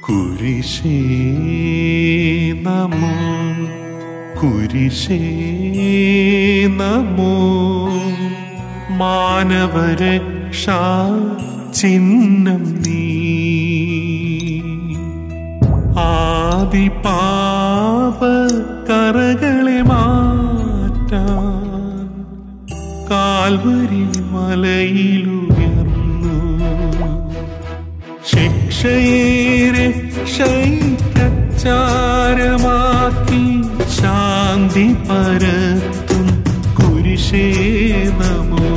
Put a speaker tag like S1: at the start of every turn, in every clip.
S1: കുരിശേ നമോ കുരിശേ നമോ മാനവരക്ഷാ ചിഹ്നം നീ ആദി പാപ കറകളെ മാറ്റാൻ കാൽവരി മലയിലുയർന്നു ശിക്ഷയേറെ ശൈക്കച്ചാരമാക്കി ശാന്തി പരത്തും കുരിശേ നമോ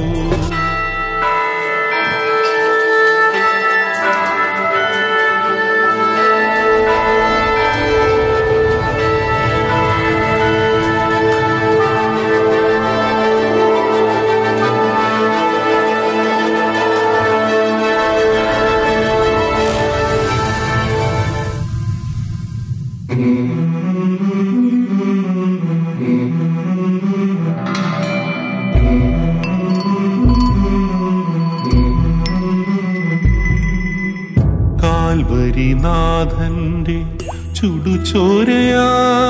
S1: കാൽവരിനാഥന്റെ ചുടുചോരയാ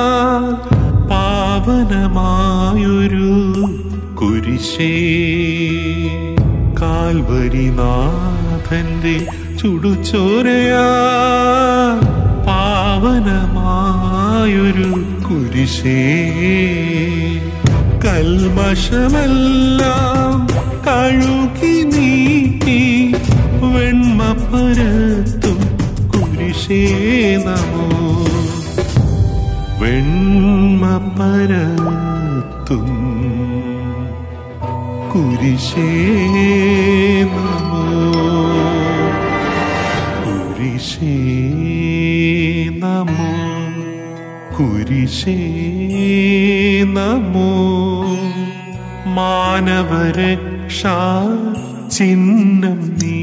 S1: പാവനമായൊരു കുരിശേ കാൽവരിനാഥന്റെ ചുടുചോരയാ പാവനമായൊരു കുരിശേ കൽമഷമെല്ലാം കഴുകി നീക്കി വെണ്മ പരത്തും കുരിശേ നമോ വെണ്മ പരത്തും കുരിശേ നമോ കുരിശേ നമോ കുരിശേ നമോ മാനവരക്ഷാ ചിഹ്നം നീ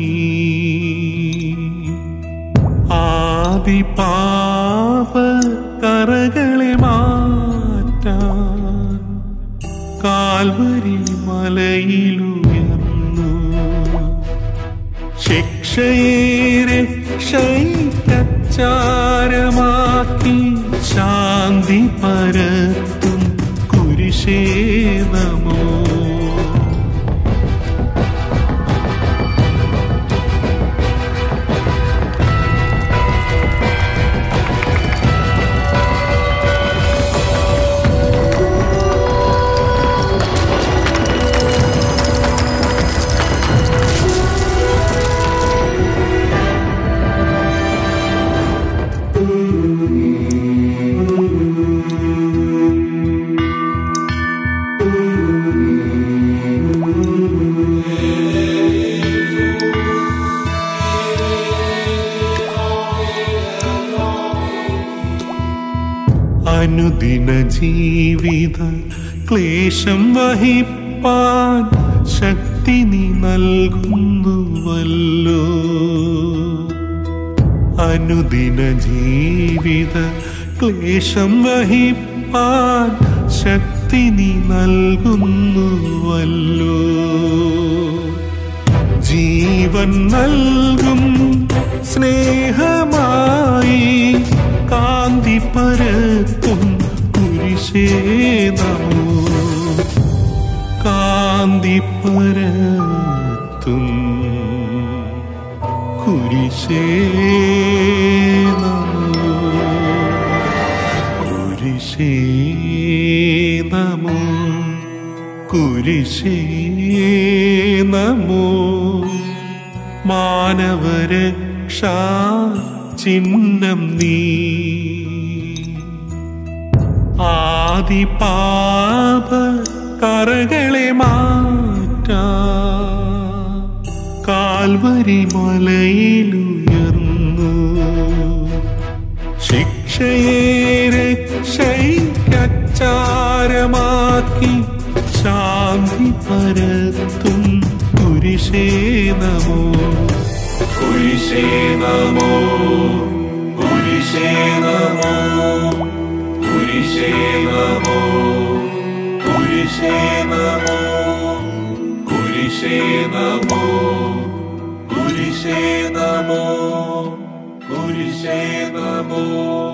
S1: ആദി പാപ കറകളെ മാറ്റാൻ കാൽവരി മലയിലുയർന്നു ശിക്ഷയേറെ ശൈക്കച്ചാരമാക്കി ശാന്തി പരത്തും കുരിശേ നമോ അനുദിന ജീവിത ക്ലേശം വഹിപ്പാൻ ശക്തി നീ നൽകുന്നുവല്ലോ അനുദിന ജീവിത ക്ലേശം വഹിപ്പാൻ ശക്തി നീ നൽകുന്നുവല്ലോ ജീവൻ നൽകും സ്നേഹമായി കാന്തി പരത്തും കുരിശേ നമോ കാന്തി പരത്തും കുരിശേ നമോ കുരിശേ നമോ കുരിശേ നമോ മാനവരക്ഷാ ചിഹ്നം നീ ആദി പാപ കറകളെ മാറ്റാ കാൽവരി മലയിലുയർന്നു ശിക്ഷയേറെ ശൈക്കച്ചാരമാക്കി ശാന്തി പരത്തും കുരിശേ നമോ കുരിശേ നമോ കുരിശേ നമോ കുരിശേ നമോ കുരിശേ നമോ കുരിശേ നമോ കുരിശേ നമോ കുരിശേ നമോ